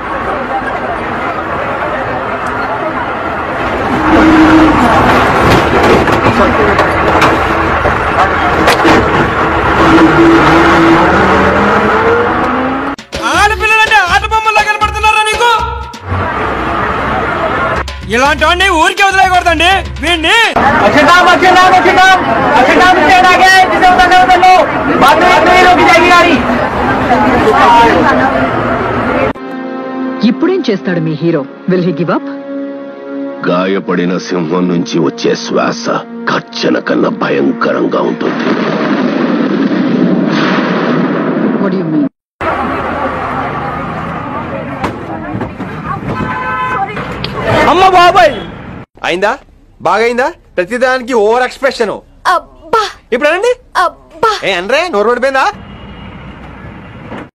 ఆడపిల్లలంటే ఆట బొమ్మల్లా కనపడుతున్నారా నీకు ఇలాంటి వాడిని ఊరికే వదిలేయకూడదండి వీడిని अक्षरधाम अक्षरधाम अक्षरधाम अक्षरधाम स्टैंड आ गया है जिसे उतरना है उतर लो बाद में एक नहीं रोकी जाएगी गाड़ी ఇప్పుడేం చేస్తాడు మీ hero will he give up గాయపడిన సింహం నుంచి వచ్చే శ్వాస కర్చన కన్నా భయంకరంగా ఉంటుంది వాట్ యు మీన్ అమ్మ బాబాయ్ అయిందా బాగైందా ప్రతిదానికి ఓవర్ ఎక్స్ప్రెషన్ అబ్బా ఇప్పుడు అనండి అబ్బా ఏ అనరే నోరు పడిపోయిందా